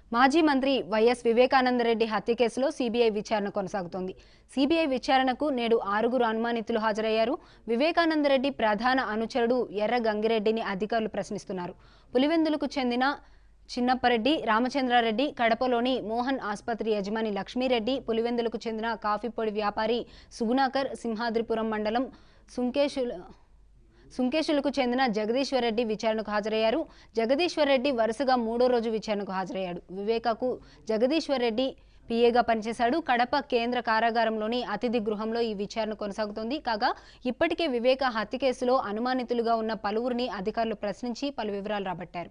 మాజీ మంత్రి వైఎస్ వివేకానందరెడ్డి హత్య కేసులో సీబీఐ విచారణ కొనసాగుతోంది సీబీఐ విచారణకు నేడు ఆరుగురు అనుమానితులు హాజరయ్యారు వివేకానందరెడ్డి ప్రధాన అనుచరుడు ఎర్ర గంగిరెడ్డిని అధికారులు ప్రశ్నిస్తున్నారు పులివెందులకు చెందిన చిన్నప్పరెడ్డి రామచంద్రారెడ్డి కడపలోని మోహన్ ఆసుపత్రి యజమాని లక్ష్మీరెడ్డి పులివెందులకు చెందిన కాఫీ పొడి వ్యాపారి సుగుణాకర్ సింహాద్రిపురం మండలం సుంకేశుల సుంకేశులకు చెందిన జగదీశ్వర్ రెడ్డి విచారణకు హాజరయ్యారు జగదీశ్వర్ రెడ్డి వరుసగా మూడో రోజు విచారణకు హాజరయ్యాడు వివేకకు జగదీశ్వర్ రెడ్డి పిఏగా పనిచేశాడు కడప కేంద్ర కారాగారంలోని అతిథి గృహంలో ఈ విచారణ కొనసాగుతోంది కాగా ఇప్పటికే వివేక హత్య కేసులో అనుమానితులుగా ఉన్న పలువురిని అధికారులు ప్రశ్నించి పలు వివరాలు రాబట్టారు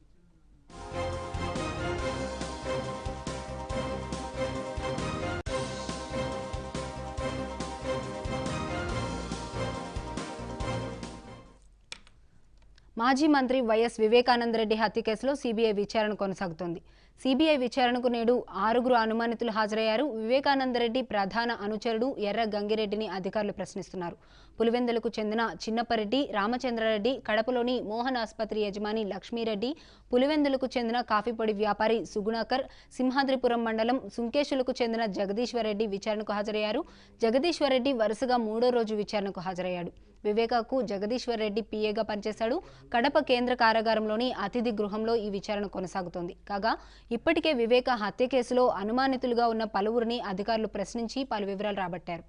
మాజీ మంత్రి వైఎస్ వివేకానందరెడ్డి హత్య కేసులో సీబీఐ విచారణ కొనసాగుతోంది సీబీఐ విచారణకు నేడు ఆరుగురు అనుమానితులు హాజరయ్యారు వివేకానందరెడ్డి ప్రధాన అనుచరుడు ఎర్ర గంగిరెడ్డిని అధికారులు ప్రశ్నిస్తున్నారు పులివెందులకు చెందిన చిన్నపరెడ్డి రామచంద్రారెడ్డి కడపలోని మోహన్ ఆసుపత్రి యజమాని లక్ష్మీరెడ్డి పులివెందులకు చెందిన కాఫీ పొడి వ్యాపారి సుగుణాకర్ సింహాద్రిపురం మండలం సుంకేశులకు చెందిన జగదీశ్వర్ రెడ్డి విచారణకు హాజరయ్యారు జగదీశ్వర్ రెడ్డి వరుసగా మూడో రోజు విచారణకు హాజరయ్యాడు వివేకాకు జగదీశ్వర్ రెడ్డి పీఏగా పనిచేశాడు కడప కేంద్ర కారాగారంలోని అతిథి గృహంలో ఈ విచారణ కొనసాగుతోంది కాగా ఇప్పటికే వివేక హత్య కేసులో అనుమానితులుగా ఉన్న పలువురిని అధికారులు ప్రశ్నించి పలు వివరాలు రాబట్టారు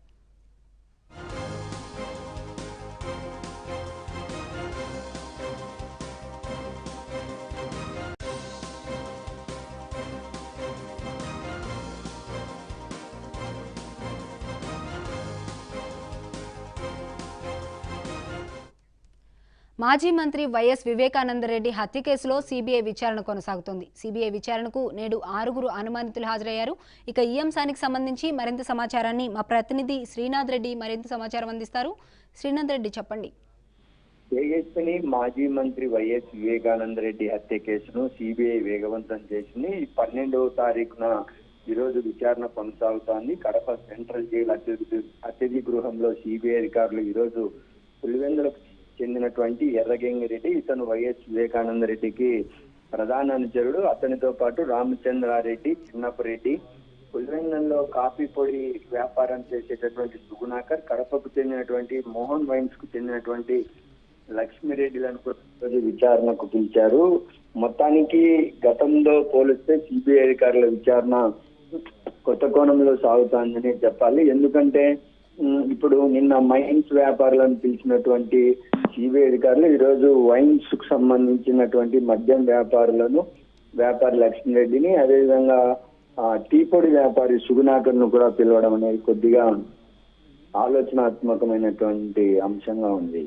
మాజీ మంత్రి వైఎస్ వివేకానందరెడ్డి హత్య కేసులో సీబీఐ విచారణ కొనసాగుతోంది సీబీఐ విచారణకు నేడు ఆరుగురు అనుమానితులు హాజరయ్యారు ఇక ఈ అంశానికి సంబంధించి మరింత సమాచారాన్ని మా ప్రతినిధి శ్రీనాథ్ రెడ్డి మరింత సమాచారం అందిస్తారు శ్రీనాథ్ రెడ్డి చెప్పండి తేజస్విని మాజీ మంత్రి వైఎస్ వివేకానంద రెడ్డి హత్య కేసును సిబిఐ వేగవంతం చేసింది ఈ పన్నెండవ తారీఖున ఈ రోజు విచారణ కొనసాగుతోంది కడప సెంట్రల్ జైలు అతిథి అతిథి గృహంలో సిబిఐ అధికారులు ఈ రోజు పులివెందులకు చెందినటువంటి ఎర్రగంగిరెడ్డి ఇతను వైఎస్ వివేకానంద రెడ్డికి ప్రధాన అనుచరుడు అతనితో పాటు రామచంద్రారెడ్డి చిన్నపరెడ్డి పులివెందులలో కాఫీ పొడి వ్యాపారం చేసేటటువంటి సుగుణాకర్ కడపకు చెందినటువంటి మోహన్ వైన్స్ కు చెందినటువంటి లక్ష్మీరెడ్డిలను కూడా ఈరోజు విచారణకు పిలిచారు మొత్తానికి గతంలో పోలిస్తే సిబిఐ అధికారుల విచారణ కొత్త కోణంలో సాగుతోందని చెప్పాలి ఎందుకంటే ఉమ్, ఇప్పుడు నిన్న మైన్స్ వ్యాపారులను పిలిచినటువంటి సిబిఐ అధికారులు ఈ రోజు వైన్స్ కు సంబంధించినటువంటి మద్యం వ్యాపారులను వ్యాపారి లక్ష్మీరెడ్డిని అదేవిధంగా ఆ, టీ పొడి వ్యాపారి సుగుణాకర్ ను కూడా పిలవడం అనేది కొద్దిగా ఆలోచనాత్మకమైనటువంటి అంశంగా ఉంది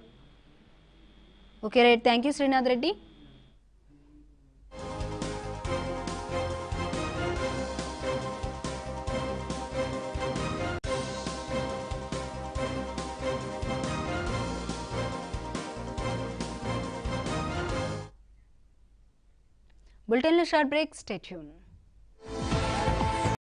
okay right thank you Srinath Reddy బులెటిన్లో షార్ట్ బ్రేక్ స్టేట్యూన్